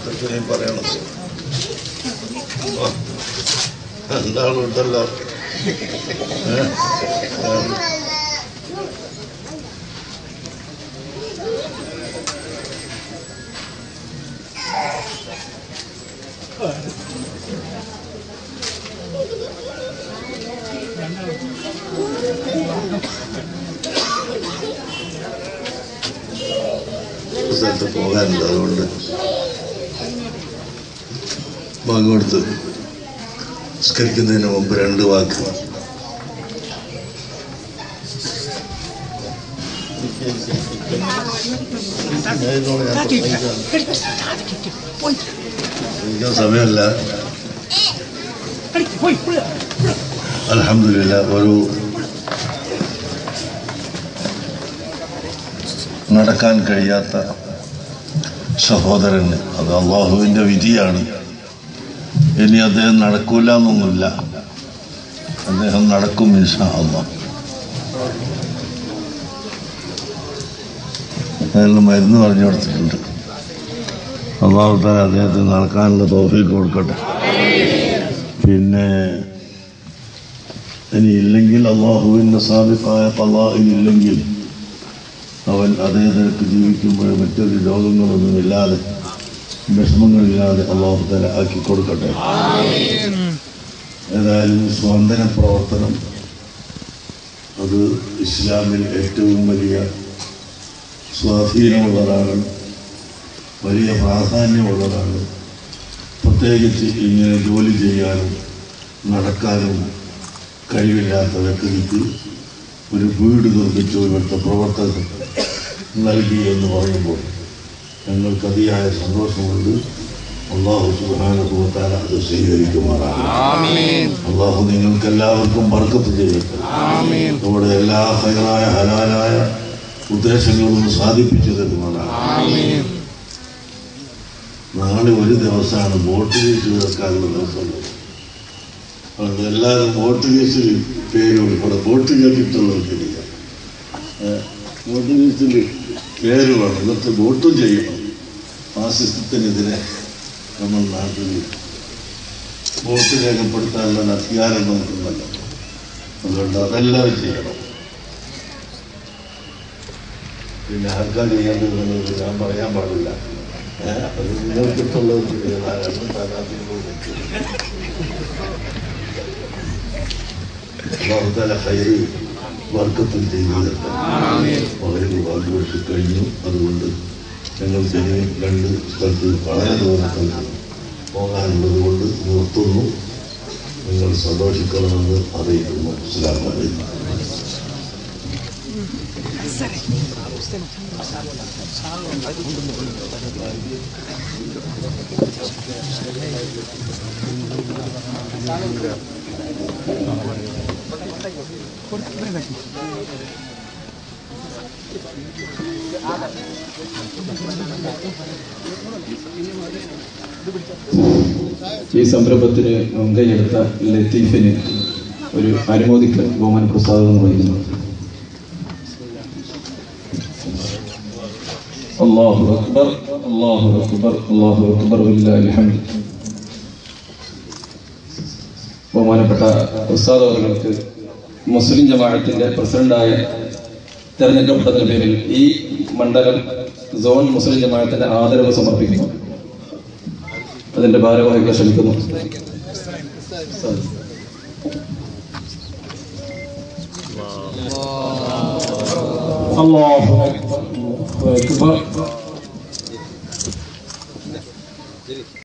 എന്തൊക്കെ പറയണത് ആ, രണ്ടാളുണ്ടല്ലോ ഏ? ആ. ഒരു സ്ഥലത്ത് പോകാനുണ്ട് അതുകൊണ്ട് ബാങ്ക് കൊടുത്ത് നിസ്കരിക്കുന്നതിന് മുമ്പ് രണ്ട് വാക്ക് എനിക്ക് സമയമല്ല അലഹമില്ല ഒരു നടക്കാൻ കഴിയാത്ത സഹോദരന് അത് അള്ളാഹുവിൻ്റെ വിധിയാണ് ഇനി അദ്ദേഹം നടക്കൂല എന്നൊന്നുമില്ല അദ്ദേഹം നടക്കും ഇൻഷാ അള്ളാഹ് അതിന് മരുന്ന് പറഞ്ഞു കൊടുത്തിട്ടുണ്ട് അള്ളാഹു താല അദ്ദേഹത്തിന് നടക്കാനുള്ള തോഫീക്ക് കൊടുക്കട്ടെ പിന്നെ ഇനി ഇല്ലെങ്കിൽ അള്ളാഹുവിൻ്റെ സാബിഫായ പള്ളാഹിലില്ലെങ്കിൽ അവൻ അതേ നിരക്ക് ജീവിക്കുമ്പോൾ മറ്റൊരു രോഗങ്ങളൊന്നുമില്ലാതെ വിഷമങ്ങളില്ലാതെ അള്ളാഹു തല ആക്കി കൊടുക്കട്ടെ ഏതായാലും സ്വാതന്ത്ര്യ പ്രവർത്തനം അത് ഇസ്ലാമിൽ ഏറ്റവും വലിയ സ്വാധീനമുള്ളതാണ് വലിയ പ്രാധാന്യമുള്ളതാണ് പ്രത്യേകിച്ച് ഇങ്ങനെ ജോലി ചെയ്യാനും നടക്കാനും കഴിവില്ലാത്ത വ്യക്തിക്ക് ഒരു വീട് നിർമ്മിച്ചു ഇവിടുത്തെ പ്രവർത്തകർ നൽകി എന്ന് പറയുമ്പോൾ ഞങ്ങൾക്ക് അതിയായ സന്തോഷമുണ്ട് അള്ളാഹു സുഹാനുഭവത്താൽ അത് സ്വീകരിക്കുമാറാണ് അള്ളാഹു നിങ്ങൾക്ക് എല്ലാവർക്കും ബർക്കത്ത് ചെയ്യട്ടെ നമ്മുടെ എല്ലാ ഹൈറായ ഹലാലായ ഉദ്ദേശങ്ങളും സാധിപ്പിച്ചു തരുമാറാണ് നാളെ ഒരു ദിവസമാണ് വോട്ട് കേസ് വെക്കാനുള്ള ദിവസമുള്ളത് അതുകൊണ്ട് എല്ലാവരും വോട്ട് കേസിൽ പേര് ഉൾപ്പെടെ വോട്ട് കേട്ടിട്ടുള്ളവർക്കില്ല വോട്ട് കേസിൽ പേര് വേണം എന്നിട്ട് വോട്ടും ചെയ്യണം ഫാസിസത്തിനെതിരെ നമ്മൾ നാട്ടിൽ വോട്ട് രേഖപ്പെടുത്താനുള്ള അധികാരം നമുക്കുണ്ടല്ലോ അതുകൊണ്ട് അതെല്ലാം ചെയ്യണം പിന്നെ ആർക്കാർ ചെയ്യേണ്ടത് ഞാൻ പറയാൻ പാടില്ല ഏഹ് അത് നിങ്ങൾക്കിട്ടുള്ളത് രണ്ട് സ്ഥാനാർത്ഥികളും അള്ളാഹുത്താല ഹൈറ് വർക്കത്തിൽ ചെയ്തു പകരം വാക്കുവെച്ച് കഴിഞ്ഞു അതുകൊണ്ട് ഞങ്ങൾക്ക് ഇനി രണ്ട് സ്ഥലത്ത് വളരെ ദൂരത്തിൽ പോകാനുള്ളത് കൊണ്ട് നിർത്തുന്നു നിങ്ങൾ സന്തോഷിക്കണമെന്ന് അറിയിക്കുന്നു അസ്സലാമു അലൈക്കും ഈ സംരംഭത്തിന് മുൻകൈയെടുത്ത ലത്തീഫിന് ഒരു അനുമോദിക്കൽ ബഹുമാന പ്രസ്താവന നിർവഹിക്കുന്നു അള്ളാഹു അക്ബർ അള്ളാഹു അക്ബർ അള്ളാഹു അക്ബർ വലില്ലാഹിൽ ഹംദ് ബഹുമാനപ്പെട്ട ഉസ്താദ് അവർക്ക് മുസ്ലിം ജമാഅത്തിന്റെ പ്രസിഡന്റായ തെരഞ്ഞെടുക്കപ്പെട്ടതിന്റെ പേരിൽ ഈ മണ്ഡലം സോൺ മുസ്ലിം ജമാഅത്തിന്റെ ആദരവ് സമർപ്പിക്കുന്നു അതിന്റെ ഭാരവാഹികളെ ക്ഷണിക്കുന്നു അല്ലാഹു അക്ബർ